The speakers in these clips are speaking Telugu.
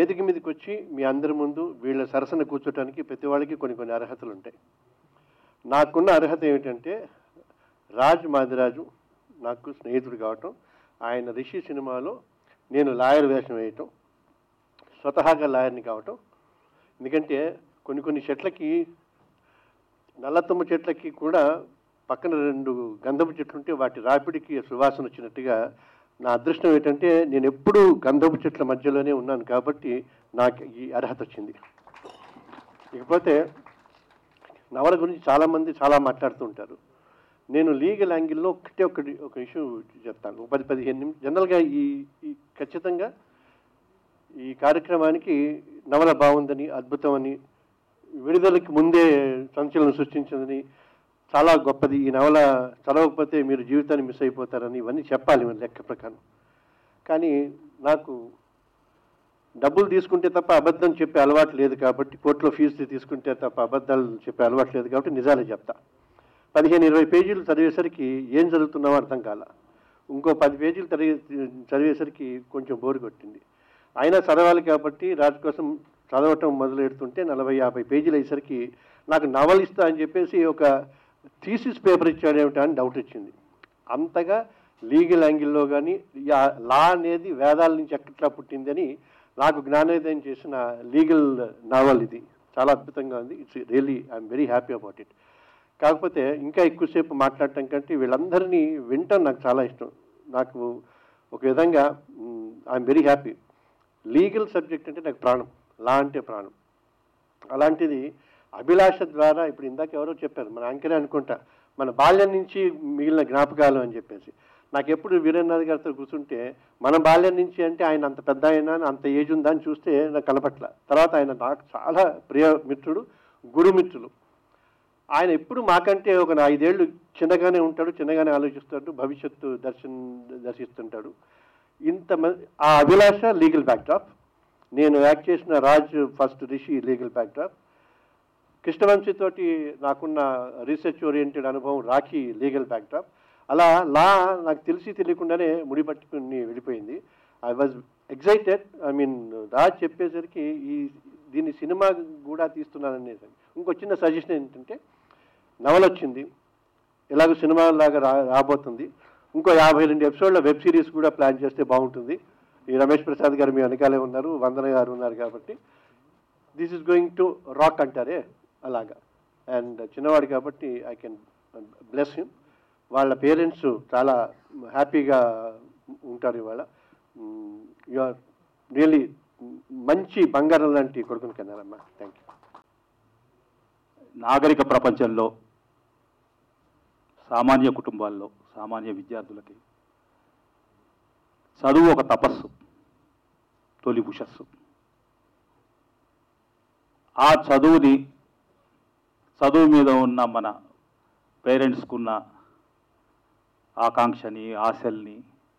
వేదిక మీదకి వచ్చి మీ అందరి ముందు వీళ్ళ సరసన కూర్చోటానికి ప్రతి వాళ్ళకి కొన్ని కొన్ని అర్హతలు ఉంటాయి నాకున్న అర్హత ఏమిటంటే రాజ్ మాదిరాజు నాకు స్నేహితుడు కావటం ఆయన రిషి సినిమాలో నేను లాయర్ వేషం వేయటం స్వతహాగా లాయర్ని కావటం ఎందుకంటే కొన్ని కొన్ని చెట్లకి నల్లతమ్మ చెట్లకి కూడా పక్కన రెండు గంధపు చెట్లు ఉంటే వాటి రాపిడికి సువాసన వచ్చినట్టుగా నా అదృష్టం ఏంటంటే నేను ఎప్పుడూ గంధపు చెట్ల మధ్యలోనే ఉన్నాను కాబట్టి నాకు ఈ అర్హత వచ్చింది ఇకపోతే నవల గురించి చాలామంది చాలా మాట్లాడుతూ ఉంటారు నేను లీగల్ యాంగిల్లో ఒకటే ఒకటి ఒక ఇష్యూ చెప్తాను ఒక పది పదిహేను నిమిషం జనరల్గా ఈ ఈ ఖచ్చితంగా ఈ కార్యక్రమానికి నవల బాగుందని అద్భుతమని విడుదలకి ముందే సంచలనం సృష్టించిందని చాలా గొప్పది ఈ నవల చదవకపోతే మీరు జీవితాన్ని మిస్ అయిపోతారని ఇవన్నీ చెప్పాలి మన లెక్క ప్రకారం కానీ నాకు డబ్బులు తీసుకుంటే తప్ప అబద్ధం చెప్పే అలవాటు లేదు కాబట్టి కోర్టులో ఫీజు తీసుకుంటే తప్ప అబద్ధాలు చెప్పే అలవాటు లేదు కాబట్టి నిజాలే చెప్తా పదిహేను ఇరవై పేజీలు చదివేసరికి ఏం చదువుతున్నామో అర్థం కాల ఇంకో పది పేజీలు చదివే చదివేసరికి కొంచెం బోరు కొట్టింది అయినా చదవాలి కాబట్టి రాజు కోసం చదవటం మొదలెడుతుంటే నలభై యాభై పేజీలు అయ్యేసరికి నాకు నవల్ ఇస్తా అని చెప్పేసి ఒక థీసిస్ పేపర్ ఇచ్చాడేమిటా అని డౌట్ వచ్చింది అంతగా లీగల్ యాంగిల్లో కానీ లా అనేది వేదాల నుంచి ఎక్కట్లా పుట్టిందని నాకు జ్ఞానోదయం చేసిన లీగల్ నావల్ ఇది చాలా అద్భుతంగా ఉంది it's really I'm very happy about it కాకపోతే ఇంకా ఎక్కువసేపు మాట్లాడటం కంటే వీళ్ళందరినీ వినటం నాకు చాలా ఇష్టం నాకు ఒక విధంగా I'm very happy legal subject అంటే నాకు ప్రాణం లా అంటే ప్రాణం అలాంటిది అభిలాష ద్వారా ఇప్పుడు ఇందాక ఎవరో చెప్పారు మన యాంకరే అనుకుంటా మన బాల్యం నుంచి మిగిలిన జ్ఞాపకాలు అని చెప్పేసి నాకు ఎప్పుడు వీరేంద్రనాథ్ గారితో కూర్చుంటే మన బాల్యం నుంచి అంటే ఆయన అంత పెద్ద అయినా అంత ఏజ్ ఉందా అని చూస్తే నాకు కనపట్ల తర్వాత ఆయన నాకు చాలా ప్రియ మిత్రుడు గురుమిత్రులు ఆయన ఎప్పుడు మాకంటే ఒక ఐదేళ్లు చిన్నగానే ఉంటాడు చిన్నగానే ఆలోచిస్తాడు భవిష్యత్తు దర్శన్ దర్శిస్తుంటాడు ఇంత ఆ అభిలాష లీగల్ బ్యాక్డ్రాప్ నేను యాక్ట్ చేసిన Raj first Rishi legal backdrop కృష్ణవంశీతోటి నాకున్న రీసెర్చ్ ఓరియంటెడ్ అనుభవం రాఖీ లీగల్ బ్యాక్డ్రాప్ అలా లా నాకు తెలిసి తెలియకుండానే ముడిపట్టుకుని వెళ్ళిపోయింది I was excited I mean Raj చెప్పేసరికి ఈ దీన్ని సినిమా కూడా తీస్తున్నాననేది ఇంకో చిన్న సజెషన్ ఏంటంటే నవల వచ్చింది ఎలాగో సినిమా లాగా రా రాబోతుంది ఇంకో యాభై రెండు ఎపిసోడ్ల వెబ్ సిరీస్ కూడా ప్లాన్ చేస్తే బాగుంటుంది ఈ రమేష్ ప్రసాద్ గారు మీ వెనకాలే ఉన్నారు వందన గారు ఉన్నారు కాబట్టి this is going to rock అంటారే అలాగా అండ్ చిన్నవాడు కాబట్టి ఐ కెన్ బ్లెస్ హిమ్ వాళ్ళ పేరెంట్స్ చాలా హ్యాపీగా ఉంటారు ఇవాళ యు ఆర్ రియలీ మంచి బంగారం లాంటి కొడుకుని కన్నారమ్మా థ్యాంక్ యూ నాగరిక ప్రపంచంలో సామాన్య కుటుంబాల్లో సామాన్య విద్యార్థులకి చదువు ఒక తపస్సు తొలి ఉషస్సు ఆ చదువుని చదువు మీద ఉన్న మన పేరెంట్స్కున్న ఆకాంక్షని ఆశల్ని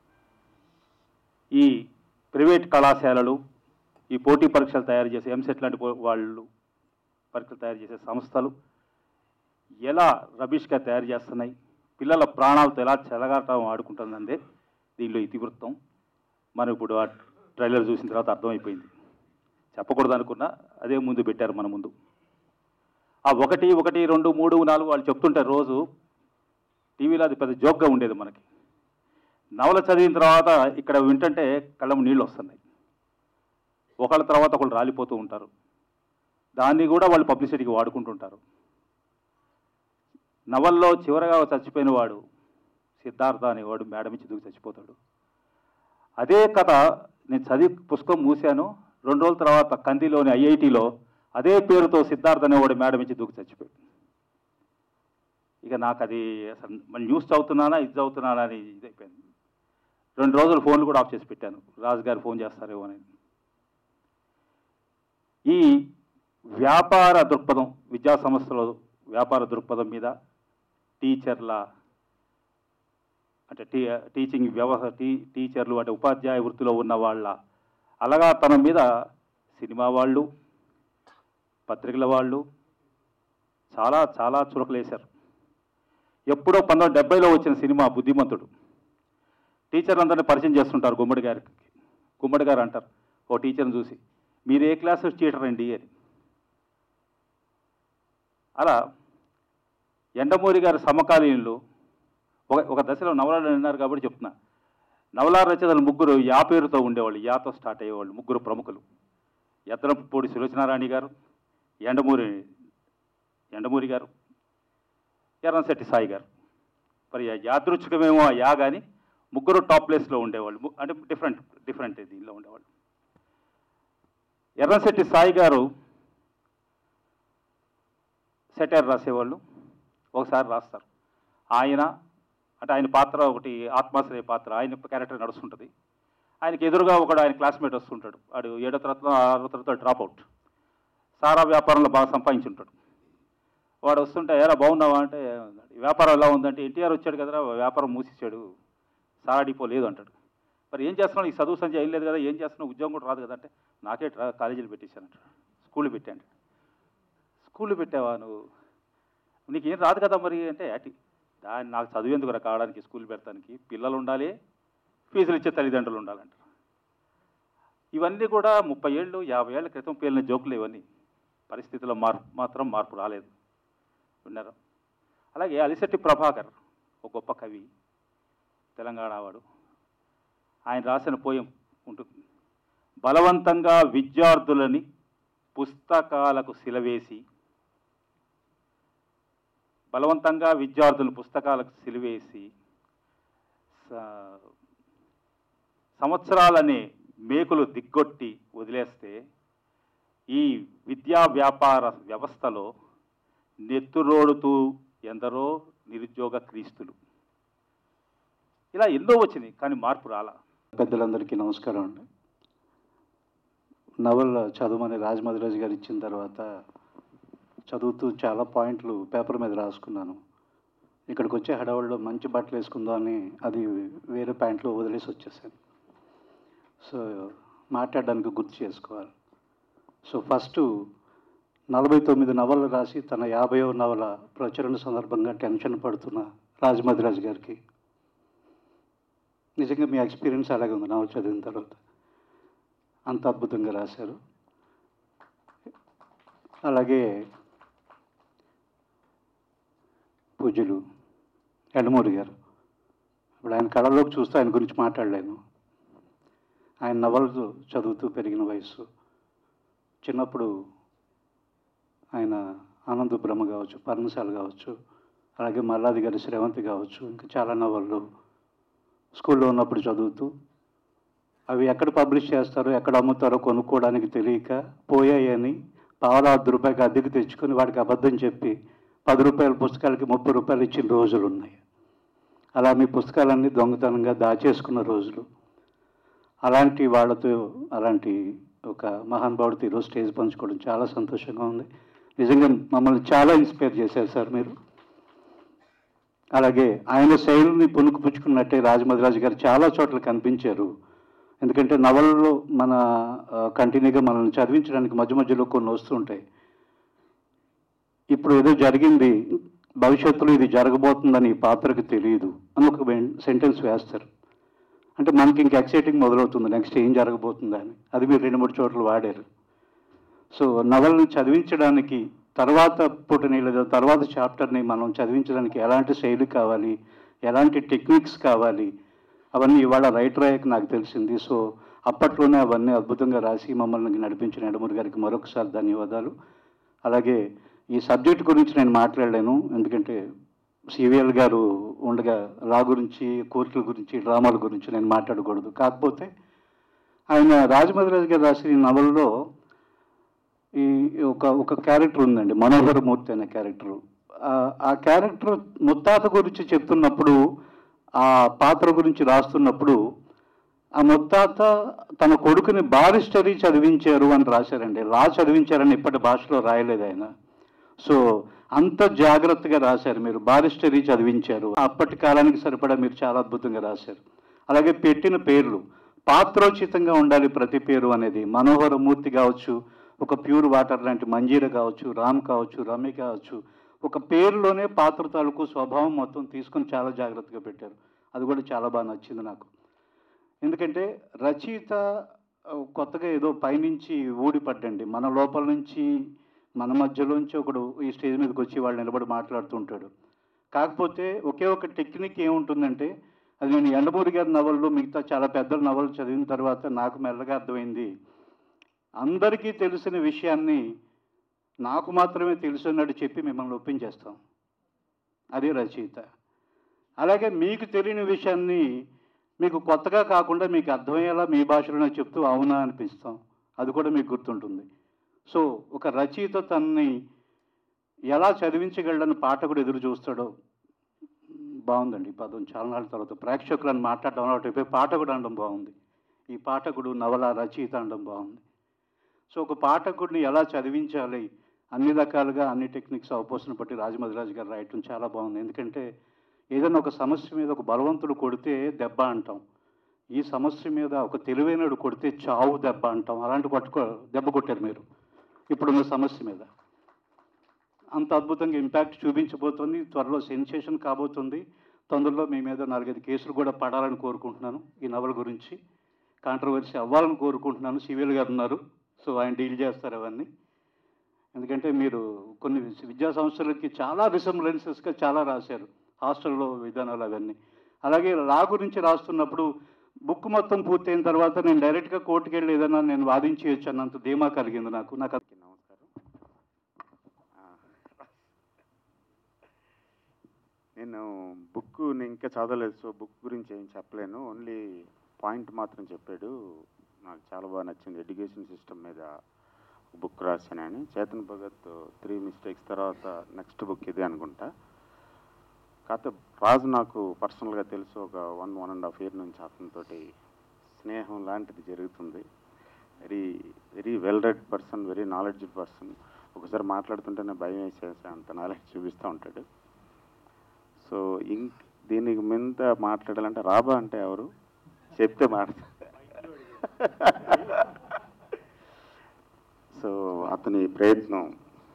ఈ ప్రైవేట్ కళాశాలలు ఈ పోటీ పరీక్షలు తయారు చేసే ఎంసెట్ లాంటి పో- వాళ్ళు పరీక్షలు తయారు చేసే సంస్థలు ఎలా రబీష్గా తయారు చేస్తున్నాయి పిల్లల ప్రాణాలతో ఎలా చెలగాటం ఆడుకుంటుందంటే దీనిలో ఇతివృత్తం మనం ఇప్పుడు ఆ ట్రైలర్ చూసిన తర్వాత అర్థమైపోయింది చెప్పకూడదు అనుకున్నా అదే ముందు పెట్టారు మన ముందు ఆ ఒకటి ఒకటి రెండు మూడు నాలుగు వాళ్ళు చెప్తుంటారు రోజు టీవీలో అది పెద్ద జోక్గా ఉండేది మనకి నవల చదివిన తర్వాత ఇక్కడ వింటుంటే కళ్ళము నీళ్ళు వస్తున్నాయి ఒకళ్ళ తర్వాత ఒకళ్ళు రాలిపోతూ ఉంటారు దాన్ని కూడా వాళ్ళు పబ్లిసిటీకి వాడుకుంటుంటారు నవల్లో చివరగా చచ్చిపోయిన వాడు సిద్ధార్థ అనేవాడు మేడం ఇచ్చి దూకి చచ్చిపోతాడు అదే కథ నేను చదివి పుస్తకం మూసాను రెండు రోజుల తర్వాత కందిలోని ఐఐటిలో అదే పేరుతో సిద్ధార్థ అనేవాడు మేడం ఇచ్చి దూకి చచ్చిపోయాడు ఇక నాకు అది అసలు మళ్ళీ న్యూస్ చదువుతున్నానా ఇది చదువుతున్నానా అని ఇదైపోయింది రెండు రోజులు ఫోన్లు కూడా ఆఫ్ చేసి పెట్టాను రాజు గారు ఫోన్ చేస్తారేమో అని ఈ వ్యాపార దృక్పథం విద్యా సంస్థలో వ్యాపార దృక్పథం మీద టీచర్ల అంటే టీ టీచింగ్ వ్యవస్థ టీ టీచర్లు అంటే ఉపాధ్యాయ వృత్తిలో ఉన్న వాళ్ళ అలగాతనం మీద సినిమా వాళ్ళు పత్రికల వాళ్ళు చాలా చాలా చులకలేశారు ఎప్పుడో పంతొమ్మిది డెబ్బైలో వచ్చిన సినిమా బుద్ధిమంతుడు టీచర్లందరినీ పరిచయం చేస్తుంటారు గుమ్మడి గారికి గుమ్మడి గారు అంటారు ఓ టీచర్ని చూసి మీరు ఏ క్లాస్ చీటర్ అండి అని అలా ఎండమూరి గారి సమకాలీనులు ఒక ఒక దశలో నవలాలు అన్నారు కాబట్టి చెప్తున్నా నవలా రచయితలు ముగ్గురు యా పేరుతో ఉండేవాళ్ళు యాతో స్టార్ట్ అయ్యేవాళ్ళు ముగ్గురు ప్రముఖులు ఎద్దనపూడి సులోచనారాణి గారు ఎండమూరి ఎండమూరి గారు ఎర్రంశెట్టి సాయి గారు మరి ఆ యాదృచ్ఛికమేమో ఆ యా కానీ ముగ్గురు టాప్ ప్లేస్లో ఉండేవాళ్ళు ము- అంటే డిఫరెంట్ డిఫరెంట్ దీనిలో ఉండేవాళ్ళు ఎర్రంశెట్టి సాయి గారు సెటైర్ రాసేవాళ్ళు ఒకసారి రాస్తారు ఆయన అంటే ఆయన పాత్ర ఒకటి ఆత్మాశ్రయ పాత్ర ఆయన క్యారెక్టర్ నడుస్తుంటుంది ఆయనకి ఎదురుగా ఒకడు ఆయన క్లాస్మేట్ వస్తుంటాడు వాడు ఏడో తరగతిలో ఆరో తరగతిలో డ్రాప్ అవుట్ సారా వ్యాపారంలో బాగా సంపాదించుంటాడు వాడు వస్తుంటే ఎరా బాగున్నావా అంటే "ఈ వ్యాపారం ఎలా ఉందంటే ఎన్టీఆర్ వచ్చాడు కదరా వ్యాపారం మూసిచ్చాడు సారా డిపో లేదు అంటాడు మరి ఏం చేస్తున్నావు ఈ చదువు సంధ్య ఏం లేదు కదా ఏం చేస్తున్నావు ఉద్యోగం కూడా రాదు కదా అంటే నాకే ట్రా- కాలేజీలు పెట్టేశానంట స్కూల్ పెట్టాను స్కూల్ పెట్టావా నువ్వు నీకేం రాదు కదా మరి అంటే అటి దాన్ని నాకు చదువు ఎందుకు కావడానికి స్కూల్ పెడతానికి పిల్లలు ఉండాలి ఫీజులు ఇచ్చే తల్లిదండ్రులు ఉండాలంటారు ఇవన్నీ కూడా ముప్పై ఏళ్ళు యాభై ఏళ్ళ క్రితం పేలిన జోకులు ఇవన్నీ పరిస్థితుల్లో మార్పు మాత్రం మార్పు రాలేదు విన్నారా అలాగే అలిశెట్టి ప్రభాకర్ ఒక గొప్ప కవి తెలంగాణ వాడు ఆయన రాసిన పోయం ఉంటుంది బలవంతంగా విద్యార్థులని పుస్తకాలకు సిలవేసి బలవంతంగా విద్యార్థులు పుస్తకాలకు సిలివేసి స- సంవత్సరాలనే మేకులు దిగ్గొట్టి వదిలేస్తే ఈ విద్యా వ్యాపార వ్యవస్థలో నెత్తురోడుతూ ఎందరో నిరుద్యోగ క్రీస్తులు ఇలా ఎన్నో వచ్చినాయి కానీ మార్పు రాలా పెద్దలందరికీ నమస్కారం అండి నవల చదవమని రాజమధురాజు గారు ఇచ్చిన తర్వాత చదువుతూ చాలా పాయింట్లు పేపర్ మీద రాసుకున్నాను ఇక్కడికి వచ్చే హడావుల్లో మంచి బట్టలు వేసుకుందాం అని అది వేరే ప్యాంట్లో వదిలేసి వచ్చేసాను సో మాట్లాడడానికి గుర్తు చేసుకోవాలి సో ఫస్ట్ నలభై తొమ్మిది నవలలు రాసి తన యాభైవ నవల ప్రచురణ సందర్భంగా టెన్షన్ పడుతున్న రాజమధురాజు గారికి నిజంగా మీ ఎక్స్పీరియన్స్ అలాగే ఉంది నవల చదివిన తర్వాత అంత అద్భుతంగా రాశారు అలాగే పూజలు ఎండమూరి గారు ఇప్పుడు ఆయన కళలోకి చూస్తూ ఆయన గురించి మాట్లాడలేను ఆయన నవలలు చదువుతూ పెరిగిన వయస్సు చిన్నప్పుడు ఆయన ఆనంద బ్రహ్మ కావచ్చు పర్ణశాల కావచ్చు అలాగే మల్లాది గారి శ్రవంతి కావచ్చు ఇంకా చాలా నవళ్ళు స్కూల్లో ఉన్నప్పుడు చదువుతూ అవి ఎక్కడ పబ్లిష్ చేస్తారో ఎక్కడ అమ్ముతారో కొనుక్కోవడానికి తెలియక పోయాయని పావుల అర్ధ రూపాయకి అద్దెకు తెచ్చుకొని వాడికి అబద్ధం చెప్పి పది రూపాయల పుస్తకాలకి ముప్పై రూపాయలు ఇచ్చిన రోజులు ఉన్నాయి అలా మీ పుస్తకాలన్నీ దొంగతనంగా దాచేసుకున్న రోజులు అలాంటి వాళ్ళతో అలాంటి ఒక మహానుభావుడితో ఈరోజు స్టేజ్ పంచుకోవడం చాలా సంతోషంగా ఉంది నిజంగా మమ్మల్ని చాలా ఇన్స్పైర్ చేశారు సార్ మీరు అలాగే ఆయన శైలిని పుణుకు పుచ్చుకున్నట్టే రాజమధురాజు గారు చాలా చోట్ల కనిపించారు ఎందుకంటే నవలలో మన ఆ, కంటిన్యూగా మనల్ని చదివించడానికి మధ్య మధ్యలో కొన్ని వస్తుంటాయి ఇప్పుడు ఏదో జరిగింది భవిష్యత్తులో ఇది జరగబోతుందని ఈ పాత్రకు తెలియదు అని ఒక సెంటెన్స్ వేస్తారు అంటే మనకి ఇంక ఎక్సైటింగ్ మొదలవుతుంది నెక్స్ట్ ఏం జరగబోతుందా అని అది మీరు రెండు మూడు చోట్ల వాడారు సో నవలను చదివించడానికి తర్వాత పుటని లేదా తర్వాత చాప్టర్ని మనం చదివించడానికి ఎలాంటి శైలి కావాలి ఎలాంటి టెక్నిక్స్ కావాలి అవన్నీ ఇవాళ రైటర్ అయ్యాక నాకు తెలిసింది సో అప్పట్లోనే అవన్నీ అద్భుతంగా రాసి మమ్మల్ని నడిపించిన ఎడమూరి గారికి మరొకసారి ధన్యవాదాలు అలాగే ఈ సబ్జెక్ట్ గురించి నేను మాట్లాడలేను ఎందుకంటే సివిఎల్ గారు ఉండగా లా గురించి కోర్టుల గురించి డ్రామాల గురించి నేను మాట్లాడకూడదు కాకపోతే ఆయన రాజమధురాజు గారు రాసిన ఈ నవలలో ఈ ఒక ఒక క్యారెక్టర్ ఉందండి మనోహర మూర్తి అనే క్యారెక్టర్ ఆ క్యారెక్టర్ ముత్తాత గురించి చెప్తున్నప్పుడు ఆ పాత్ర గురించి రాస్తున్నప్పుడు ఆ ముత్తాత తన కొడుకుని బారిస్టరీ చదివించారు అని రాశారండి లా చదివించారని ఇప్పటి భాషలో రాయలేదు ఆయన సో అంత జాగ్రత్తగా రాశారు మీరు బారిస్టరీ చదివించారు అప్పటి కాలానికి సరిపడా మీరు చాలా అద్భుతంగా రాశారు అలాగే పెట్టిన పేర్లు పాత్రోచితంగా ఉండాలి ప్రతి పేరు అనేది మనోహర మూర్తి కావచ్చు ఒక ప్యూర్ వాటర్ లాంటి మంజీర కావచ్చు రామ్ కావచ్చు రమ్య కావచ్చు ఒక పేరులోనే పాత్ర తాలూకు స్వభావం మొత్తం తీసుకొని చాలా జాగ్రత్తగా పెట్టారు అది కూడా చాలా బాగా నచ్చింది నాకు ఎందుకంటే రచయిత కొత్తగా ఏదో పైనుంచి ఊడిపడ్డండి మన లోపల నుంచి మన మధ్యలోంచి ఒకడు ఈ స్టేజ్ మీదకి వచ్చి వాళ్ళు నిలబడి మాట్లాడుతుంటాడు కాకపోతే ఒకే ఒక టెక్నిక్ ఏముంటుందంటే అది నేను ఎండమూరి గారి నవల్లో మిగతా చాలా పెద్ద నవలు చదివిన తర్వాత నాకు మెల్లగా అర్థమైంది అందరికీ తెలిసిన విషయాన్ని నాకు మాత్రమే తెలుసు అన్నట్టు చెప్పి మిమ్మల్ని ఒప్పించేస్తాం అదే రచయిత అలాగే మీకు తెలియని విషయాన్ని మీకు కొత్తగా కాకుండా మీకు అర్థమయ్యేలా మీ భాషలోనే చెప్తూ అవునా అనిపిస్తాం అది కూడా మీకు గుర్తుంటుంది సో ఒక రచయిత తనని ఎలా చదివించగలడని పాఠకుడు ఎదురు చూస్తాడో బాగుందండి ఈ పదం చాలా నాళ్ళ తర్వాత ప్రేక్షకులను మాట్లాడడం అలవాటు పాఠకుడు అనడం బాగుంది ఈ పాఠకుడు నవల రచయిత అనడం బాగుంది సో ఒక పాఠకుడిని ఎలా చదివించాలి అన్ని రకాలుగా అన్ని టెక్నిక్స్ అవపోసన బట్టి రాజమధురాజు గారు రాయటం చాలా బాగుంది ఎందుకంటే ఏదైనా ఒక సమస్య మీద ఒక బలవంతుడు కొడితే దెబ్బ అంటాం ఈ సమస్య మీద ఒక తెలివైనడు కొడితే చావు దెబ్బ అంటాం అలాంటి కొట్టుకో దెబ్బ కొట్టారు మీరు ఇప్పుడున్న సమస్య మీద అంత అద్భుతంగా ఇంపాక్ట్ చూపించబోతుంది త్వరలో సెన్సేషన్ కాబోతుంది తొందరలో మీ మీద నాలుగైదు కేసులు కూడా పడాలని కోరుకుంటున్నాను ఈ నవల గురించి కాంట్రవర్సీ అవ్వాలని కోరుకుంటున్నాను సివిల్ గారు ఉన్నారు సో ఆయన డీల్ చేస్తారు అవన్నీ ఎందుకంటే మీరు కొన్ని విద్యా సంస్థలకి చాలా రిసెంబ్లెన్సెస్గా చాలా రాశారు హాస్టల్లో విధానాలు అవన్నీ అలాగే లా గురించి రాస్తున్నప్పుడు బుక్ మొత్తం పూర్తయిన తర్వాత నేను డైరెక్ట్గా కోర్టుకు వెళ్ళి ఏదైనా నేను వాదించవచ్చు అన్నంత ధీమా కలిగింది నాకు నాకు అది- అందరికీ నమస్కారం ఆ, నేను బుక్ నేను ఇంకా చదవలేదు సో బుక్ గురించి ఏం చెప్పలేను ఓన్లీ పాయింట్ మాత్రం చెప్పాడు నాకు చాలా బాగా నచ్చింది ఎడ్యుకేషన్ సిస్టమ్ మీద బుక్ రాశానని చేతన్ భగత్ త్రీ మిస్టేక్స్ తర్వాత నెక్స్ట్ బుక్ ఇదే అనుకుంటా కాకపోతే రాజు నాకు పర్సనల్గా తెలుసు ఒక one one and half year నుంచి అతనితోటి స్నేహం లాంటిది జరుగుతుంది very very well read person very knowledge person ఒకసారి మాట్లాడుతుంటేనే భయం వేసేసి అంత నాలెడ్జ్ చూపిస్తూ ఉంటాడు సో ఇంక్ దీనికి మీద మాట్లాడాలంటే రాబా అంటే ఎవరు చెప్తే మాట్లాడ సో అతని ప్రయత్నం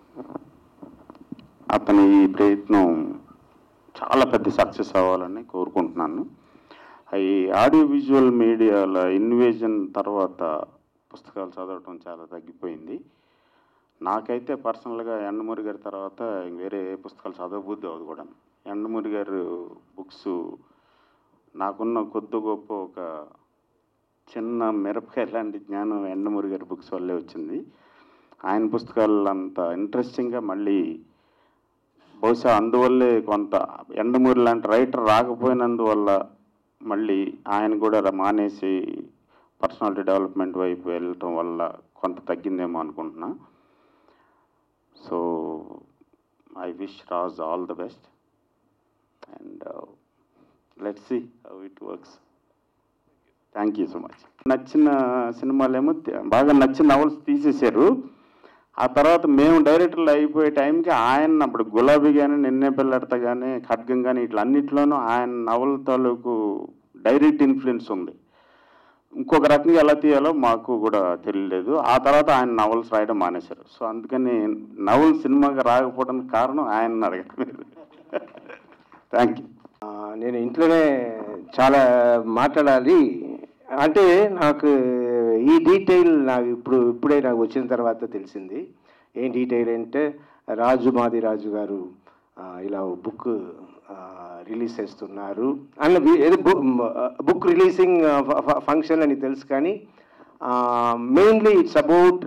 అతని ఈ ప్రయత్నం చాలా పెద్ద సక్సెస్ అవ్వాలని కోరుకుంటున్నాను ఈ ఆడియో విజువల్ మీడియాల ఇన్వేజన్ తర్వాత పుస్తకాలు చదవటం చాలా తగ్గిపోయింది నాకైతే పర్సనల్గా ఎండమూరి గారి తర్వాత వేరే ఏ పుస్తకాలు చదవబుద్ధి అవ్వదు కూడా ఎండమూరి గారు బుక్స్ నాకున్న కొద్ది గొప్ప ఒక చిన్న మిరపకాయ లాంటి జ్ఞానం ఎండమూరి గారి బుక్స్ వల్లే వచ్చింది ఆయన పుస్తకాలు అంత ఇంట్రెస్టింగ్గా మళ్ళీ బహుశా అందువల్లే కొంత ఎండమూరి లాంటి రైటర్ రాకపోయినందువల్ల మళ్ళీ ఆయన కూడా ర- మానేసి పర్సనాలిటీ డెవలప్మెంట్ వైపు వెళ్ళటం వల్ల కొంత తగ్గిందేమో అనుకుంటున్నా so I wish Raj all the best and let see how it works thank you so much నచ్చిన సినిమాలేమో తి- బాగా నచ్చిన నవల్స్ తీసేశారు ఆ తర్వాత మేము డైరెక్టర్లు అయిపోయే టైంకి ఆయన అప్పుడు గులాబీ కానీ నిన్నే పిల్లడత కానీ ఖడ్గం కానీ ఇట్లా అన్నిట్లోనూ ఆయన నవల తాలూకు డైరెక్ట్ ఇన్ఫ్లుయెన్స్ ఉంది ఇంకొక రకంగా ఎలా తీయాలో మాకు కూడా తెలియలేదు ఆ తర్వాత ఆయన నవల్స్ రాయడం మానేశారు సో అందుకని నవల్ సినిమాగా రాకపోవడానికి కారణం ఆయన అడగడం మీరు థ్యాంక్ యూ ఆ, నేను ఇంట్లోనే చాలా మాట్లాడాలి అంటే నాకు ఈ డీటెయిల్ నాకు ఇప్పుడు ఇప్పుడే నాకు వచ్చిన తర్వాత తెలిసింది ఏం డీటెయిల్ అంటే రాజు మాది రాజు గారు ఆ, ఇలా బుక్ రిలీజ్ చేస్తున్నారు అన్న వి- ఏదో బుక్ రిలీజింగ్ ఫంక్షన్ అని తెలుసు కానీ mainly it's about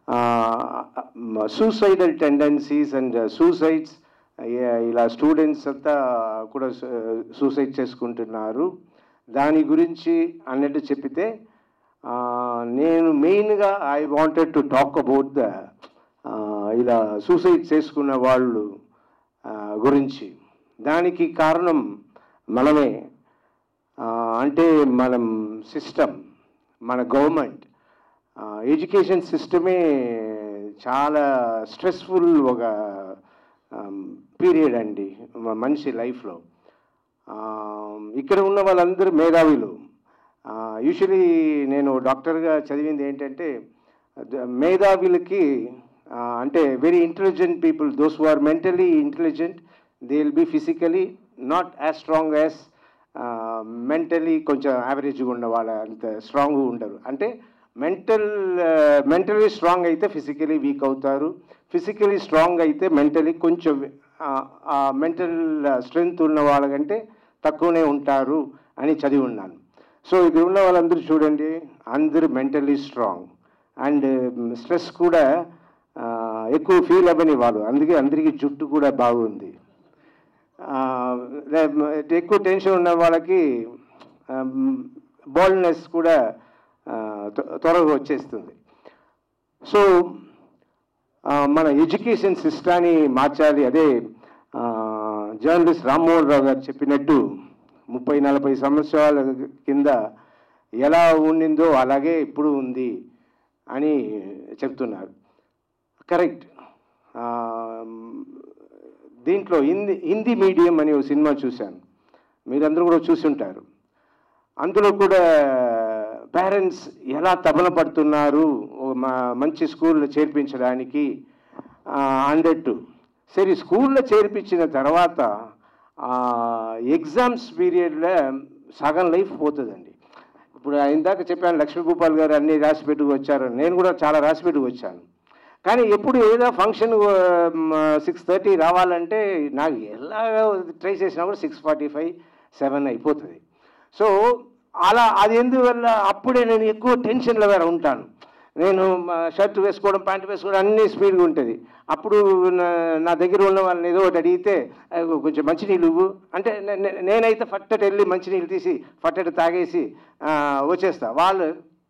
suicidal tendencies and suicides ఇలా స్టూడెంట్స్ అంతా కూడా సూసైడ్ చేసుకుంటున్నారు దాని గురించి అన్నట్టు చెప్పితే ఆ, నేను మెయిన్గా I wanted to talk about the ఇలా సూసైడ్ చేసుకున్న వాళ్ళు ఆ, గురించి దానికి కారణం మనమే ఆ, అంటే మనం సిస్టమ్ మన గవర్నమెంట్ ఎడ్యుకేషన్ సిస్టమే చాలా స్ట్రెస్ఫుల్ ఒక పీరియడ్ అండి మ- మనిషి లైఫ్లో ఇక్కడ ఉన్న వాళ్ళందరూ మేధావులు యూజువలీ నేను డాక్టర్గా చదివింది ఏంటంటే ద- మేధావులకి ఆ, అంటే very intelligent people those who are mentally intelligent they will be physically not as strong as mentally కొంచెం యావరేజ్గా ఉన్న వాళ్ళ అంత స్ట్రాంగ్గా ఉండరు అంటే మెంటల్ మెంటలీ స్ట్రాంగ్ అయితే ఫిజికలీ వీక్ అవుతారు ఫిజికలీ స్ట్రాంగ్ అయితే మెంటలీ కొంచెం మెంటల్ స్ట్రెంగ్త్ ఉన్న వాళ్ళకంటే తక్కువనే ఉంటారు అని చదివి ఉన్నాను సో ఇక్కడ ఉన్న వాళ్ళందరూ చూడండి అందరూ మెంటలీ స్ట్రాంగ్ అండ్ స్ట్రెస్ కూడా ఆ, ఎక్కువ ఫీల్ అవ్వని వాళ్ళు అందుకే అందరికీ జుట్టు కూడా బాగుంది ఆ, లే- ఎక్కువ టెన్షన్ ఉన్న వాళ్ళకి బోల్డ్నెస్ కూడా ఆ, త్వ- త్వరగా వచ్చేస్తుంది సో ఆ, మన ఎడ్యుకేషన్ సిస్టాన్ని మార్చాలి అదే ఆ, జర్నలిస్ట్ రామ్మోహన్ రావు గారు చెప్పినట్టు ముప్పై నలభై సంవత్సరాల కింద ఎలా ఉండిందో అలాగే ఇప్పుడు ఉంది అని చెప్తున్నారు కరెక్ట్ దీంట్లో హిందీ హిందీ మీడియం అని ఒక సినిమా చూశాను మీరందరూ కూడా చూసుంటారు అందులో కూడా పేరెంట్స్ ఎలా తపన పడుతున్నారు ఓ మా- మంచి స్కూల్లో చేర్పించడానికి అన్నట్టు సరే స్కూల్లో చేర్పించిన తర్వాత ఎగ్జామ్స్ పీరియడ్లో సగం లైఫ్ పోతుందండి ఇప్పుడు ఇందాక చెప్పాను లక్ష్మీగోపాల్ గారు అన్ని రాసి పెట్టుకు వచ్చారు నేను కూడా చాలా రాసి పెట్టుకు వచ్చాను కానీ ఎప్పుడు ఏదో ఫంక్షన్ సిక్స్ థర్టీ రావాలంటే నాకు ఎలా ట్రై చేసినా కూడా సిక్స్ ఫార్టీ ఫైవ్ సెవెన్ అయిపోతుంది సో అలా అది ఎందువల్ల అప్పుడే నేను ఎక్కువ టెన్షన్లో వేరే ఉంటాను నేను షర్ట్ వేసుకోవడం ప్యాంట్ వేసుకోవడం అన్నీ స్పీడ్గా ఉంటుంది అప్పుడు నా- నా దగ్గర ఉన్న వాళ్ళని ఏదో ఒకటి అడిగితే "ఆ, కొంచెం మంచినీళ్ళు ఇవ్వు అంటే నే- నే- నేనైతే ఫట్టటి వెళ్ళి మంచినీళ్ళు తీసి ఫట్టటి తాగేసి ఆ, వచ్చేస్తా వాళ్ళు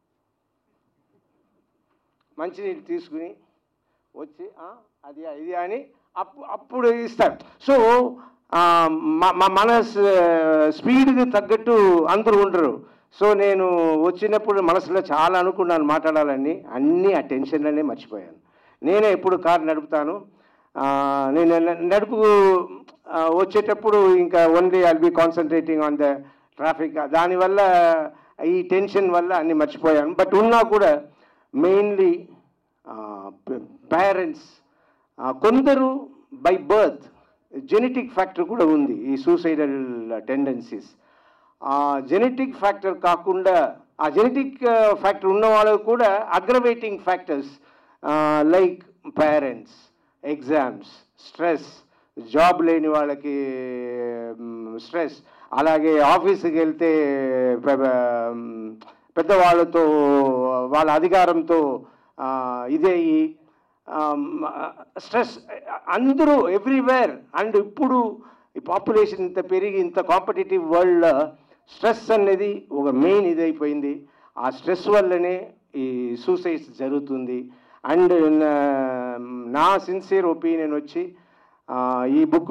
మంచినీళ్ళు తీసుకుని వచ్చి "ఆ, అది ఇది అని అప్పు అప్పుడు ఇస్తారు సో ఆ, మ- మ- మన స- స్పీడ్కి తగ్గట్టు అందరూ ఉండరు సో నేను వచ్చినప్పుడు మనసులో చాలా అనుకున్నాను మాట్లాడాలని అన్నీ ఆ టెన్షన్లనే మర్చిపోయాను నేనే ఎప్పుడు కారు నడుపుతాను ఆ, నేను న- నడుపు ఆ, వచ్చేటప్పుడు ఇంకా only I'll be concentrating on the traffic దానివల్ల ఈ టెన్షన్ వల్ల అన్ని మర్చిపోయాను బట్ ఉన్నా కూడా మెయిన్లీ పేరెంట్స్ కొందరు బై బర్త్ జెనెటిక్ ఫ్యాక్టర్ కూడా ఉంది ఈ సూసైడల్ టెండెన్సీస్ ఆ జెనెటిక్ ఫ్యాక్టర్ కాకుండా ఆ జెనెటిక్ ఫ్యాక్టర్ ఉన్న వాళ్ళకు కూడా aggravating factors like parents exams stress job లేని వాళ్ళకి స్ట్రెస్ అలాగే ఆఫీస్కి వెళ్తే పె- మ్, పెద్దవాళ్ళతో వాళ్ళ అధికారంతో ఆ, ఇదే ఈ స్ట్రెస్ అందరూ ఎవ్రీవేర్ అండ్ ఇప్పుడు ఈ పాపులేషన్ ఇంత పెరిగి ఇంత కాంపిటేటివ్ వరల్డ్లో స్ట్రెస్ అనేది ఒక మెయిన్ ఇది అయిపోయింది ఆ స్ట్రెస్ వల్లనే ఈ సూసైడ్స్ జరుగుతుంది అండ్ నా సిన్సియర్ ఒపీనియన్ వచ్చి ఆ, ఈ బుక్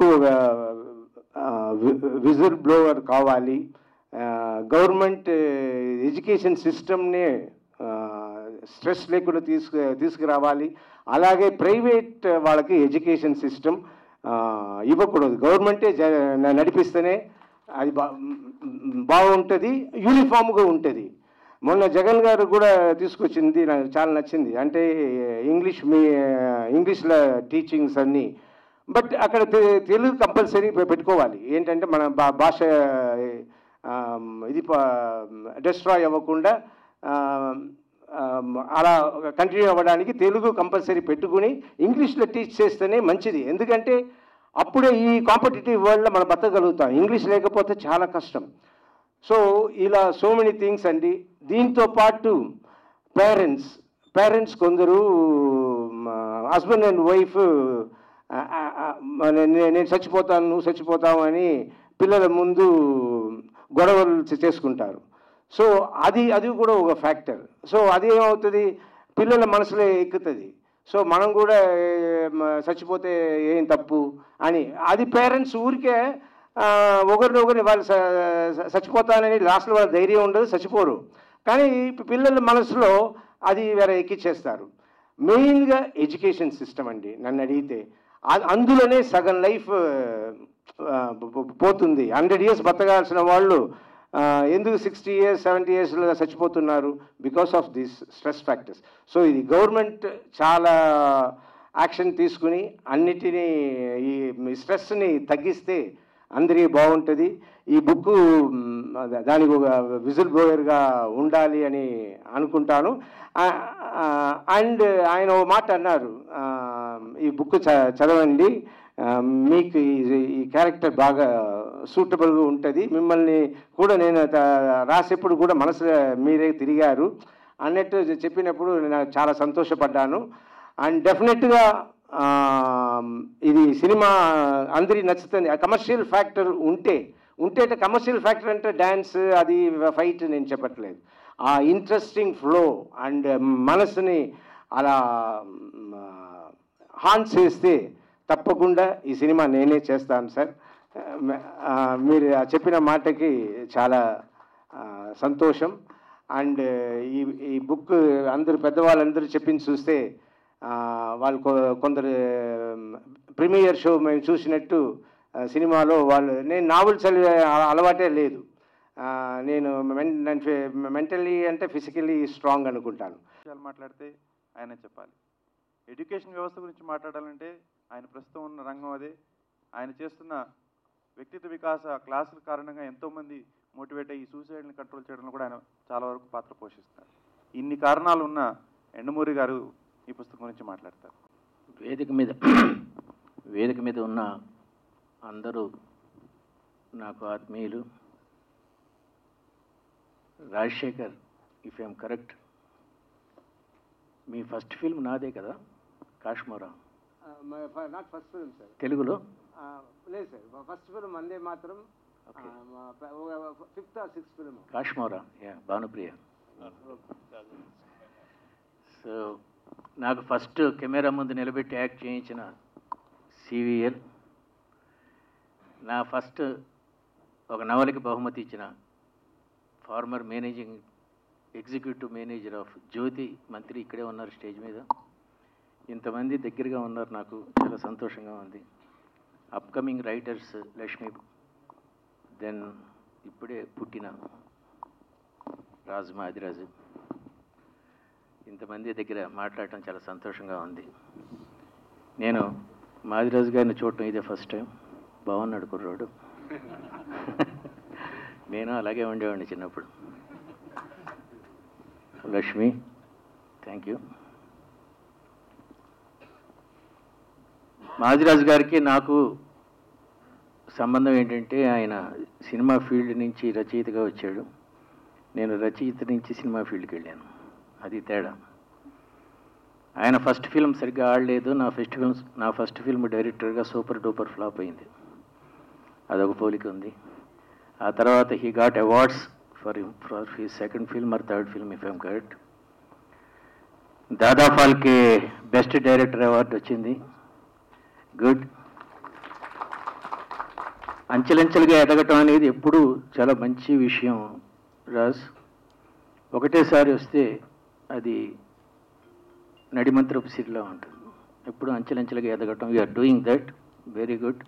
విజిల్ బ్లోవర్ కావాలి గవర్నమెంట్ ఎడ్యుకేషన్ సిస్టమ్నే స్ట్రెస్ లేకుండా తీసుకు తీసుకురావాలి అలాగే ప్రైవేట్ వాళ్ళకి ఎడ్యుకేషన్ సిస్టమ్ ఇవ్వకూడదు గవర్నమెంటే జ నడిపిస్తేనే అది బా బాగుంటుంది యూనిఫామ్గా ఉంటుంది మొన్న జగన్ గారు కూడా తీసుకొచ్చింది నాకు చాలా నచ్చింది అంటే ఇంగ్లీష్ మీ ఇంగ్లీష్లో టీచింగ్స్ అన్నీ బట్ అక్కడ తె- తెలుగు కంపల్సరీ పెట్టుకోవాలి ఏంటంటే మన భా భాష ఆ, ఇది డిస్ట్రాయ్ అవ్వకుండా ఆ, ఆ, అలా కంటిన్యూ అవ్వడానికి తెలుగు కంపల్సరీ పెట్టుకుని ఇంగ్లీష్లో టీచ్ చేస్తేనే మంచిది ఎందుకంటే అప్పుడే ఈ కాంపిటేటివ్ వరల్డ్లో మనం బతకగలుగుతాం ఇంగ్లీష్ లేకపోతే చాలా కష్టం సో ఇలా సో మెనీ థింగ్స్ అండి దీంతో పాటు పేరెంట్స్ పేరెంట్స్ కొందరు హస్బెండ్ అండ్ వైఫ్ నేను చచ్చిపోతాను నువ్వు చచ్చిపోతావు అని పిల్లల ముందు గొడవలు చే- చేసుకుంటారు సో అది అది కూడా ఒక ఫ్యాక్టర్ సో అది ఏమవుతుంది పిల్లల మనసులో ఎక్కుతుంది సో మనం కూడా ఏ, మ- చచ్చిపోతే ఏం తప్పు అని అది పేరెంట్స్ ఊరికే ఆ, ఒకరిని ఒకరిని వాళ్ళు స- స- చచ్చిపోతానని లాస్ట్లో వాళ్ళ ధైర్యం ఉండదు చచ్చిపోరు కానీ పి- పిల్లల మనసులో అది వేరే ఎక్కిచ్చేస్తారు మెయిన్గా ఎడ్యుకేషన్ సిస్టమ్ అండి నన్ను అడిగితే అ- అందులోనే సగం లైఫ్ ఆ, పో- పో- పోతుంది హండ్రెడ్ ఇయర్స్ బతకాల్సిన వాళ్ళు ఆ, ఎందుకు సిక్స్టీ ఇయర్స్ సెవెంటీ ఇయర్స్లో చచ్చిపోతున్నారు because of this stress factors so ఇది గవర్నమెంట్ చాలా యాక్షన్ తీసుకుని అన్నిటినీ ఈ స్ట్రెస్ని తగ్గిస్తే అందరి బాగుంటుంది ఈ బుక్ దానికి ఒక విజిల్ బ్లోయర్గా ఉండాలి అని అనుకుంటాను అండ్ ఆయన ఓ మాట అన్నారు ఆ, ఈ బుక్ చ- చదవండి ఆ, మీకు ఈ- ఈ క్యారెక్టర్ బాగా సూటబుల్గా ఉంటుంది మిమ్మల్ని కూడా నేను త- రాసేప్పుడు కూడా మనసు మీరే తిరిగారు అన్నట్టు చెప్పినప్పుడు నేను చాలా సంతోషపడ్డాను అండ్ డెఫినెట్గా ఇది సినిమా అందరి నచ్చుతుంది కమర్షియల్ ఫ్యాక్టర్ ఉంటే ఉంటే కమర్షియల్ ఫ్యాక్టర్ అంటే డ్యాన్స్ అది ఫైట్ నేను చెప్పట్లేదు ఆ ఇంట్రెస్టింగ్ ఫ్లో అండ్ మనసుని అలా హాన్ చేస్తే తప్పకుండా ఈ సినిమా నేనే చేస్తాను సార్ ఆ, మీరు ఆ చెప్పిన మాటకి చాలా ఆ, సంతోషం అండ్ ఈ ఈ బుక్ అందరు పెద్దవాళ్ళందరూ చెప్పింది చూస్తే ఆ, వాళ్ళు కొ- కొందరు ప్రీమియర్ షో మేము చూసినట్టు ఆ, సినిమాలో వాళ్ళు నేను నావల్ చదివే అల- అలవాటే లేదు ఆ, నేను మెంటల్లీ అంటే ఫిజికల్లీ స్ట్రాంగ్ అనుకుంటాను విషయాలు మాట్లాడితే ఆయన చెప్పాలి ఎడ్యుకేషన్ వ్యవస్థ గురించి మాట్లాడాలంటే ఆయన ప్రస్తుతం ఉన్న రంగం అదే ఆయన చేస్తున్న వ్యక్తిత్వ వికాస క్లాసుల కారణంగా ఎంతోమంది మోటివేట్ అయ్యి సూసైడ్ని కంట్రోల్ చేయడంలో కూడా ఆయన చాలా వరకు పాత్ర పోషిస్తారు ఇన్ని కారణాలు ఉన్న ఎండమూరి గారు ఈ పుస్తకం గురించి మాట్లాడతారు వేదిక మీద వేదిక మీద ఉన్న అందరూ నాకు ఆత్మీయులు Rajasekhar if I'm correct me first film నాదే కదా Kashmora not first film sir తెలుగులో లేదు సార్ ఫస్ట్ ఫిల్మ్ అందే మాత్రం Okay. Fifth or sixth film Kashmora ya Bhanupriya so నాకు ఫస్ట్ కెమెరా ముందు నిలబెట్టి యాక్ట్ చేయించిన సివిఎల్ నా ఫస్ట్ ఒక నవలకి బహుమతి ఇచ్చిన former managing executive manager of Jyothi మంత్రి ఇక్కడే ఉన్నారు స్టేజ్ మీద ఇంతమంది దగ్గరగా ఉన్నారు నాకు చాలా సంతోషంగా ఉంది అప్కమింగ్ రైటర్స్ లక్ష్మి దెన్ ఇప్పుడే పుట్టిన రాజు మాదిరాజు ఇంతమంది దగ్గర మాట్లాడటం చాలా సంతోషంగా ఉంది నేను మాదిరాజు గారిని చూడటం ఇదే ఫస్ట్ టైం బాగున్నాడు కుర్రోడు నేను అలాగే ఉండేవాడిని చిన్నప్పుడు లక్ష్మి థ్యాంక్ యూ మాదిరాజు గారికి నాకు సంబంధం ఏంటంటే ఆయన సినిమా ఫీల్డ్ నుంచి రచయితగా వచ్చాడు నేను రచయిత నుంచి సినిమా ఫీల్డ్కి వెళ్ళాను అది తేడా ఆయన ఫస్ట్ ఫిల్మ్ సరిగ్గా ఆడలేదు నా ఫస్ట్ ఫిల్మ్ నా ఫస్ట్ ఫిల్మ్ డైరెక్టర్గా సూపర్ డూపర్ ఫ్లాప్ అయింది అదొక పోలిక ఉంది ఆ తర్వాత he got awards for for he second film or third film if I'm correct Dada Phalke best director award వచ్చింది గుడ్ అంచెలంచెలుగా ఎదగటం అనేది ఎప్పుడూ చాలా మంచి విషయం రాజ్ ఒకటేసారి వస్తే అది నడిమంత్రపు సిరిలా ఉంటుంది ఎప్పుడు అంచెలంచెలుగా ఎదగటం you're doing that very good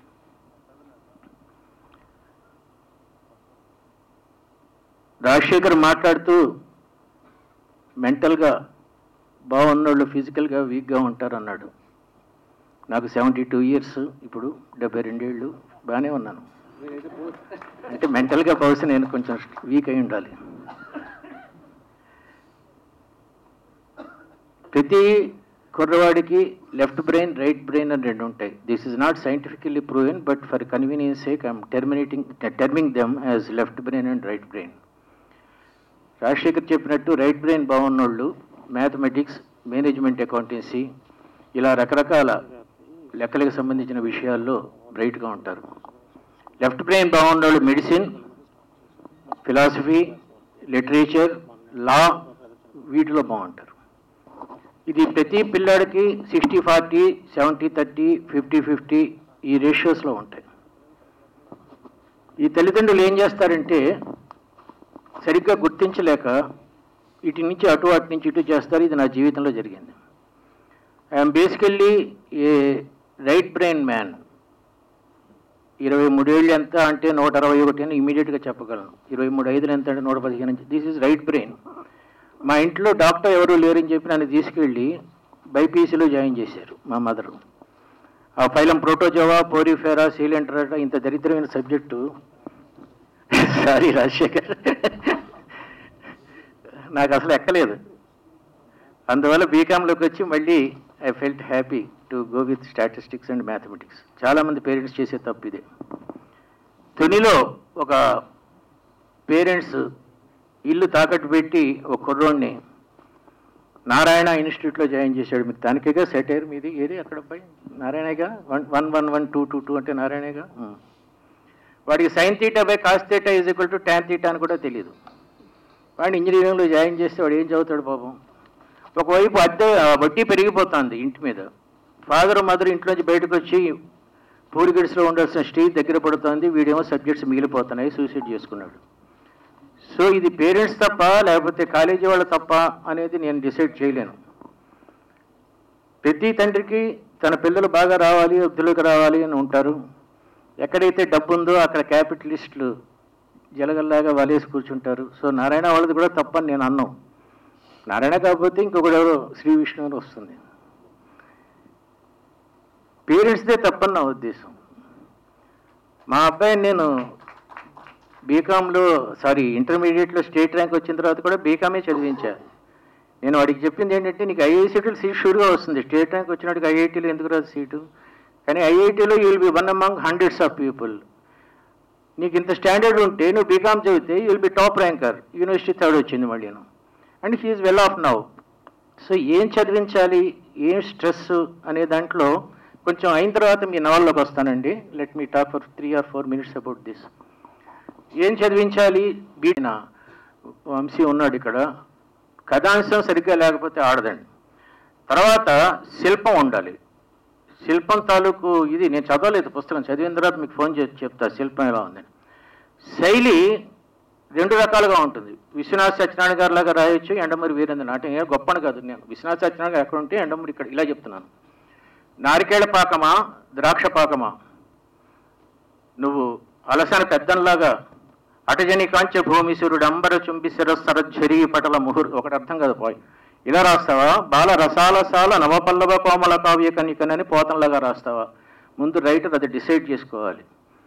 Rajasekhar మాట్లాడుతూ మెంటల్గా బాగున్నోళ్ళు ఫిజికల్గా వీక్గా ఉంటారు అన్నాడు నాకు సెవెంటీ టూ ఇయర్స్ ఇప్పుడు డెబ్బై రెండేళ్ళు బాగానే ఉన్నాను అంటే మెంటల్గా బహుశా నేను కొంచెం వీక్ అయి ఉండాలి ప్రతి కుర్రవాడికి లెఫ్ట్ బ్రెయిన్ రైట్ బ్రెయిన్ అని రెండు ఉంటాయి this is not scientifically proven but for convenience sake I'm terminating terming them as left brain and right brain Rajasekhar చెప్పినట్టు రైట్ బ్రెయిన్ బాగున్నోళ్ళు మ్యాథమెటిక్స్ మేనేజ్మెంట్ అకౌంటెన్సీ ఇలా రకరకాల లెక్కలకు సంబంధించిన విషయాల్లో బ్రైట్గా ఉంటారు లెఫ్ట్ బ్రెయిన్ బాగున్నోళ్ళు మెడిసిన్ ఫిలాసఫీ లిటరేచర్ లా వీటిలో బాగుంటారు ఇది ప్రతి పిల్లాడికి sixty forty seventy thirty fifty fifty ఈ రేషియోస్లో ఉంటాయి ఈ తల్లిదండ్రులు ఏం చేస్తారంటే సరిగ్గా గుర్తించలేక ఇటు నుంచి అటు అటు నుంచి ఇటు చేస్తారు ఇది నా జీవితంలో జరిగింది I'm basically a right brain man ఇరవై మూడేళ్ళు ఎంత అంటే నూట అరవై ఒకటి అని ఇమీడియట్గా చెప్పగలను ఇరవై మూడు ఐదులు ఎంత అంటే నూట పదిహేను దిస్ ఇస్ రైట్ బ్రెయిన్ మా ఇంట్లో డాక్టర్ ఎవరు లేరని చెప్పి నన్ను తీసుకెళ్ళి బైపీసీలో జాయిన్ చేశారు మా మదరు ఆ ఫైలం ప్రోటోజోవా పోరిఫెరా సీలెంటరా ఇంత దరిద్రమైన సబ్జెక్టు సారీ రాజశేఖర్ నాకు అసలు ఎక్కలేదు అందువల్ల బీకామ్లోకి వచ్చి మళ్ళీ I felt happy to go with statistics and mathematics చాలామంది పేరెంట్స్ చేసే తప్పు ఇదే తునిలో ఒక పేరెంట్స్ ఇల్లు తాకట్టు పెట్టి ఒక కుర్రోడిని నారాయణ ఇన్స్టిట్యూట్లో జాయిన్ చేశాడు మీకు దానికేగా సెటైర్ మీది ఏది అక్కడ అబ్బాయి నారాయణగా one one one one two two two అంటే నారాయణగా ఉం. వాడికి sine theta by cos theta is equal to tan theta అని కూడా తెలియదు వాడిని ఇంజనీరింగ్లో జాయిన్ చేస్తే వాడు ఏం చదువుతాడు పాపం ఒకవైపు అద్దె ఆ, వడ్డీ పెరిగిపోతుంది ఇంటి మీద ఫాదర్ మదర్ ఇంట్లోంచి బయటకు వచ్చి పూరిగడిస్లో ఉండాల్సిన స్టేజ్ దగ్గర పడుతుంది వీడేమో సబ్జెక్ట్స్ మిగిలిపోతున్నాయి సూసైడ్ చేసుకున్నాడు సో ఇది పేరెంట్స్ తప్ప లేకపోతే కాలేజీ వాళ్ళ తప్ప అనేది నేను డిసైడ్ చేయలేను ప్రతి తండ్రికి తన పిల్లలు బాగా రావాలి వృద్ధులకు రావాలి అని ఉంటారు ఎక్కడైతే డబ్బు ఉందో అక్కడ క్యాపిటలిస్టులు జలగల్లాగా వలేసి కూర్చుంటారు సో నారాయణ వాళ్ళది కూడా తప్పని నేను అన్నాం నారాయణ కాకపోతే ఇంకొకడు ఎవరో శ్రీ విష్ణు అని వస్తుంది పేరెంట్స్దే తప్పని నా ఉద్దేశం మా అబ్బాయిని నేను బీకామ్లో సారీ ఇంటర్మీడియట్లో స్టేట్ ర్యాంక్ వచ్చిన తర్వాత కూడా బీకామే చదివించా నేను వాడికి చెప్పింది ఏంటంటే నీకు ఐఐసీటీలో సీట్ షూర్గా వస్తుంది స్టేట్ ర్యాంక్ వచ్చినట్టుగా ఐఐటీలో ఎందుకు రాదు సీటు కానీ ఐఐటీలో you will be one among hundreds of people నీకు ఇంత స్టాండర్డ్ ఉంటే నువ్వు బీకామ్ చదివితే you will be top ranker university third వచ్చింది మళ్ళీ and he's well off now so ఏం చదివించాలి ఏం స్ట్రెస్ అనే దాంట్లో కొంచెం అయిన తర్వాత మీ నవల్లోకి వస్తానండి let me talk for three or four minutes about this ఏం చదివించాలి బీటిన వంశీ ఉన్నాడు ఇక్కడ కథాంశం సరిగ్గా లేకపోతే ఆడదండి తర్వాత శిల్పం ఉండాలి శిల్పం తాలూకు ఇది నేను చదవలేదు పుస్తకం చదివిన తర్వాత మీకు ఫోన్ చేసి చెప్తా శిల్పం ఎలా ఉందని శైలి రెండు రకాలుగా ఉంటుంది విశ్వనాథ్ సత్యనారాయణ గారి లాగా రాయొచ్చు ఎండమూరి వీరేంద్ర నాట్యం ఏ గొప్పని కాదు నేను విశ్వనాథ్ సత్యనారాయణ గారు ఎక్కడ ఉంటే ఎండమూరి ఇక్కడ ఇలా చెప్తున్నాను నారికేళ పాకమా ద్రాక్ష పాకమా నువ్వు అలసన పెద్దంలాగా అటజని కాంచ భూమిసురుడు అంబర చుంబి శిరస్సర ఝరి పటల ముహుర్ ఒకటి అర్థం కాదు పోయ్ ఇలా రాస్తావా బాల రసాలసాల నవపల్లవ కోమల కావ్య కనికనని పోతంలాగా రాస్తావా ముందు రైటర్ అది డిసైడ్ చేసుకోవాలి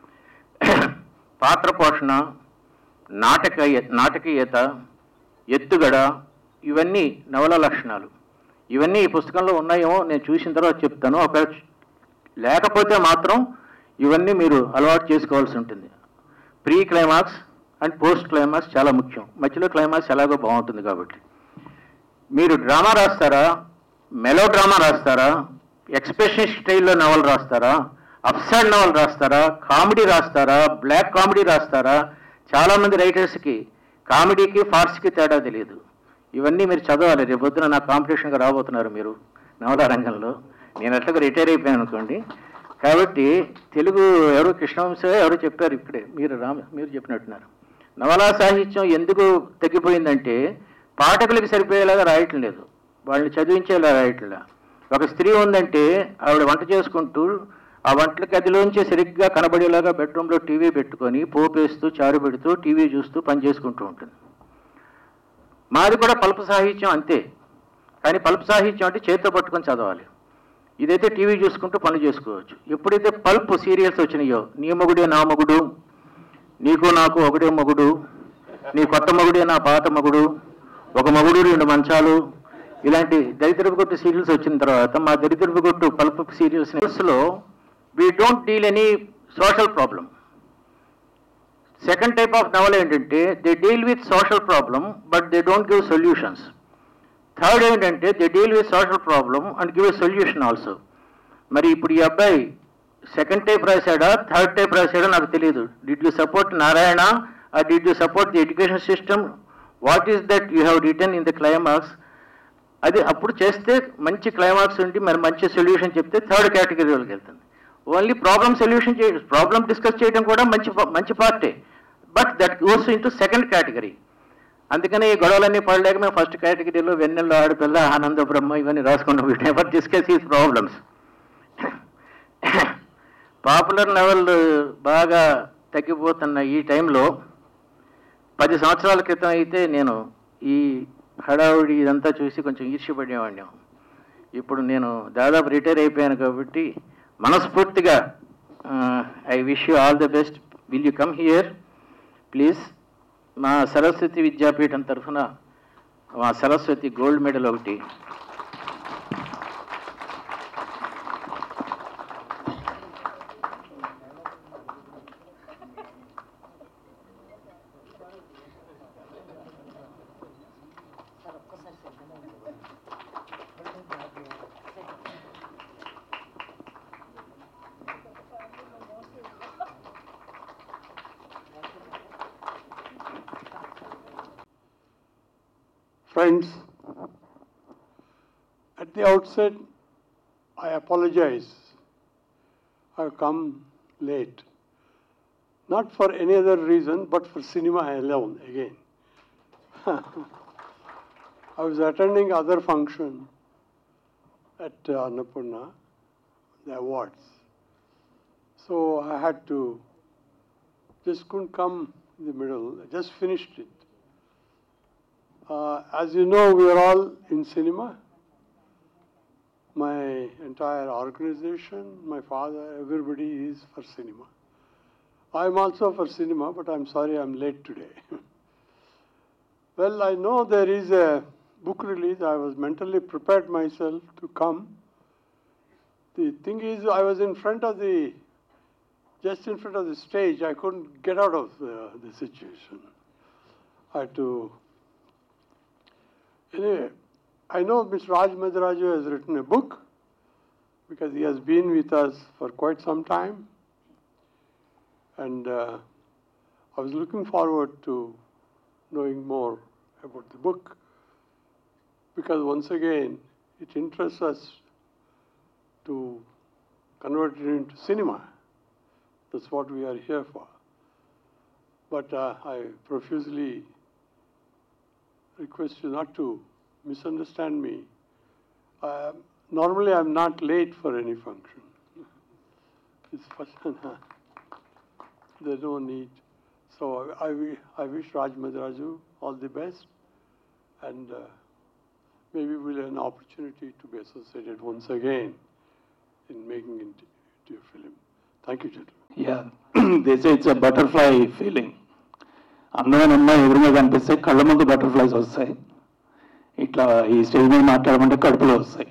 పాత్ర పోషణ నాటక నాటకీయత ఎత్తుగడ ఇవన్నీ నవల లక్షణాలు ఇవన్నీ ఈ పుస్తకంలో ఉన్నాయేమో నేను చూసిన తర్వాత చెప్తాను ఒకవేళ లేకపోతే మాత్రం ఇవన్నీ మీరు అలవాటు చేసుకోవాల్సి ఉంటుంది pre climax and post climax చాలా ముఖ్యం మధ్యలో క్లైమాక్స్ ఎలాగో బాగుంటుంది కాబట్టి మీరు డ్రామా రాస్తారా మెలో డ్రామా రాస్తారా ఎక్స్ప్రెషన్ స్టైల్లో నవల్ రాస్తారా అప్సైడ్ నవల్ రాస్తారా కామెడీ రాస్తారా బ్లాక్ కామెడీ రాస్తారా చాలామంది రైటర్స్కి కామెడీకి ఫార్స్కి తేడా తెలియదు ఇవన్నీ మీరు చదవాలి రేపు పొద్దున నా కాంపిటీషన్గా రాబోతున్నారు మీరు నవలా రంగంలో నేను ఎట్లాగో రిటైర్ అయిపోయాను అనుకోండి కాబట్టి తెలుగు ఎవరు కృష్ణవంశ ఎవరు చెప్పారు ఇక్కడే మీరు రామ మీరు చెప్పినట్టున్నారు నవలా సాహిత్యం ఎందుకు తగ్గిపోయిందంటే పాఠకులకి సరిపోయేలాగా రాయటం లేదు వాళ్ళని చదివించేలా రాయట్లా ఒక స్త్రీ ఉందంటే ఆవిడ వంట చేసుకుంటూ ఆ వంటల గదిలోంచి సరిగ్గా కనబడేలాగా బెడ్రూమ్లో టీవీ పెట్టుకొని పోపేస్తూ చారు పెడుతూ టీవీ చూస్తూ పని చేసుకుంటూ ఉంటుంది మాది కూడా పలుపు సాహిత్యం అంతే కానీ పలుపు సాహిత్యం అంటే చేతితో పట్టుకొని చదవాలి ఇదైతే టీవీ చూసుకుంటూ పనులు చేసుకోవచ్చు ఎప్పుడైతే పల్ప్ సీరియల్స్ వచ్చినాయో నీ మొగుడే నా మొగుడు నీకు నాకు ఒకటే మొగుడు నీ కొత్త మొగుడే నా పాత మొగుడు ఒక మొగుడు రెండు మంచాలు ఇలాంటి దరిద్రపు కొట్టు సీరియల్స్ వచ్చిన తర్వాత మా దరిద్రపు కొట్టు పల్ప్ సీరియల్స్ లో we don't deal any social problem second type of novel ఏంటంటే they deal with social problem but they don't give solutions third ఏంటంటే they deal with social problem and give a solution also మరి ఇప్పుడు ఈ అబ్బాయి సెకండ్ టైప్ రాశాడా థర్డ్ టైప్ రాశాడా నాకు తెలియదు did you support Narayana or did you support the education system what is that you have return in the climax అది అప్పుడు చేస్తే మంచి క్లైమాక్స్ ఉండి మరి మంచి సొల్యూషన్ చెప్తే థర్డ్ కేటగిరీలోకి వెళ్తుంది ఓన్లీ ప్రాబ్లమ్ సొల్యూషన్ చే ప్రాబ్లమ్ డిస్కస్ చేయడం కూడా మంచి మంచి పార్టే but that goes in to second category అందుకని ఈ గొడవలన్నీ పడలేక మేము ఫస్ట్ కేటగిరీలో వెన్నెల్లో ఆడపిల్ల ఆనంద బ్రహ్మ ఇవన్నీ రాసుకున్నాం we never discuss is problems popular level బాగా తగ్గిపోతున్న ఈ టైంలో పది సంవత్సరాల క్రితం అయితే నేను ఈ హడావుడి ఇదంతా చూసి కొంచెం ఈర్ష్యపడేవాడిని ఇప్పుడు నేను దాదాపు రిటైర్ అయిపోయాను కాబట్టి మనస్ఫూర్తిగా I wish you all the best will you come here please మా సరస్వతి విద్యాపీఠం తరఫున మా సరస్వతి గోల్డ్ మెడల్ ఒకటి Friends, at the outset, I apologize. I've come late. Not for any other reason, but for cinema alone again. I was attending other function at uh, Annapurna, the awards. So I had to, just couldn't come in the middle. I just finished it. Uh, as you know, we are all in cinema. My entire organization, my father, everybody is for cinema. I'm also for cinema, but I'm sorry I'm late today. well, I know there is a book release. I was mentally prepared myself to come. The thing is, I was in front of the, just in front of the stage. I couldn't get out of the, the situation. I had to Anyway, I know Mr. Raj Madraju has written a book because he has been with us for quite some time. And uh, I was looking forward to knowing more about the book because once again, it interests us to convert it into cinema. That's what we are here for. But uh, I profusely request you not to misunderstand me. Uh, normally, I'm not late for any function. It's first, there's no need. So I, wi- I wish Raj Madraju all the best, and uh, maybe we'll have an opportunity to be associated once again in making it into a film. Thank you, gentlemen. Ya this it's a butterfly feeling అందమైన అమ్మాయి ఎదురుగా కనిపిస్తే కళ్ళ ముందు బటర్ఫ్లైస్ వస్తాయి ఇట్లా ఈ స్టేజ్ మీద మాట్లాడమంటే కడుపులో వస్తాయి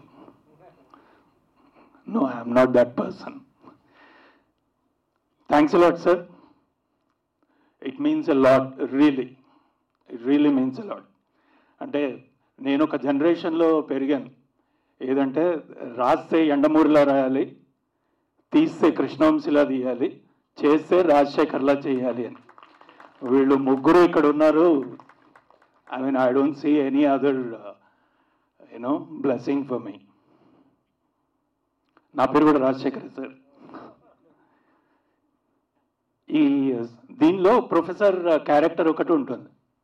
no I'm not that person thanks lot sir it means a lot really it really means a lot అంటే నేను ఒక జనరేషన్లో పెరిగాను ఏదంటే రాస్తే ఎండమూరిలా రాయాలి తీస్తే కృష్ణవంశీలా తీయాలి చేస్తే రాజశేఖర్లా చేయాలి అని వీళ్ళు ముగ్గురు ఇక్కడ ఉన్నారు I mean I don't see any other you know blessing for me నా పేరు కూడా రాజశేఖర్ సార్ ఈ దీనిలో ప్రొఫెసర్ క్యారెక్టర్ ఒకటి ఉంటుంది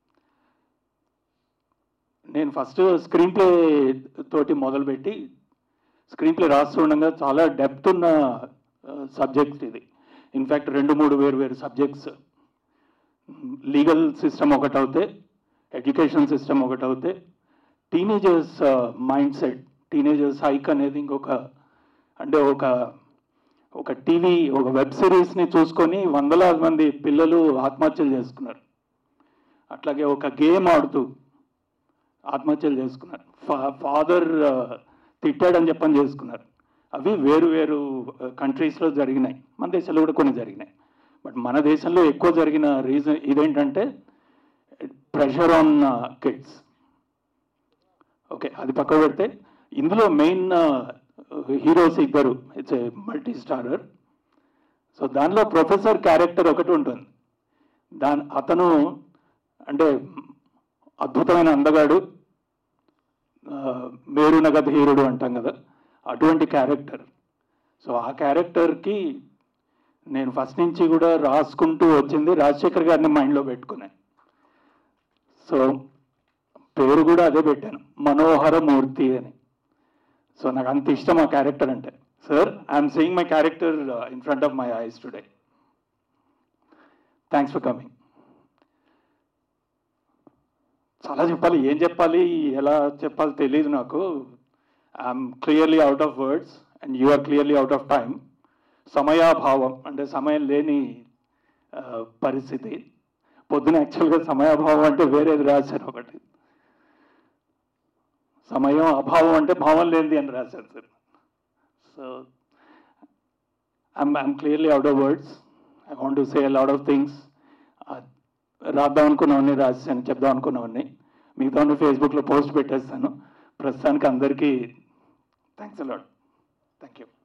నేను ఫస్ట్ స్క్రీన్ ప్లే తోటి మొదలుపెట్టి స్క్రీన్ ప్లే రాస్తుండగా చాలా డెప్త్ ఉన్న సబ్జెక్ట్ ఇది ఇన్ఫ్యాక్ట్ రెండు మూడు వేరు వేరు సబ్జెక్ట్స్ లీగల్ సిస్టమ్ ఒకటి అవుతే ఎడ్యుకేషన్ సిస్టమ్ ఒకటి అవుతే teenagers mindset teenagers hike అనేది ఇంకొక అంటే ఒక ఒక టీవీ ఒక వెబ్ సిరీస్ని చూసుకొని వందలాది మంది పిల్లలు ఆత్మహత్యలు చేసుకున్నారు అట్లాగే ఒక గేమ్ ఆడుతూ ఆత్మహత్యలు చేసుకున్నారు ఫా ఫాదర్ తిట్టాడని చెప్పని చేసుకున్నారు అవి వేరు వేరు కంట్రీస్లో జరిగినాయి మన దేశంలో కూడా కొన్ని జరిగినాయి బట్ మన దేశంలో ఎక్కువ జరిగిన రీజన్ ఇదేంటంటే ప్రెషర్ ఆన్ కిడ్స్ ఓకే అది పక్క పెడితే ఇందులో మెయిన్ హీరోస్ ఇద్దరు it's a multi starrer so దానిలో ప్రొఫెసర్ క్యారెక్టర్ ఒకటి ఉంటుంది దాని అతను అంటే అద్భుతమైన అందగాడు ఆ, మేరునగ ధీరుడు అంటాం కదా అటువంటి క్యారెక్టర్ సో ఆ క్యారెక్టర్కి నేను ఫస్ట్ నుంచి కూడా రాసుకుంటూ వచ్చింది రాజశేఖర్ గారిని మైండ్లో పెట్టుకున్నాను సో పేరు కూడా అదే పెట్టాను మనోహర మూర్తి అని సో నాకు అంత ఇష్టం ఆ క్యారెక్టర్ అంటే sir I'm saying my character in front of my eyes today thanks for coming చాలా చెప్పాలి ఏం చెప్పాలి ఎలా చెప్పాలి తెలియదు నాకు I'm clearly out of words and you are clearly out of time సమయాభావం అంటే సమయం లేని ఆ, పరిస్థితి పొద్దున యాక్చువల్గా సమయాభావం అంటే వేరేది రాశారు ఒకటి సమయం అభావం అంటే భావం లేనిది అని రాశారు sir so I'm I'm clearly out of words I want to say lot of things రాద్దాం అనుకున్నవన్నీ రాశాను చెప్దాం అనుకున్నవన్నీ మిగతా ఫేస్బుక్లో పోస్ట్ పెట్టేస్తాను ప్రస్తుతానికి అందరికీ థ్యాంక్స్ అలాట్ థ్యాంక్ యూ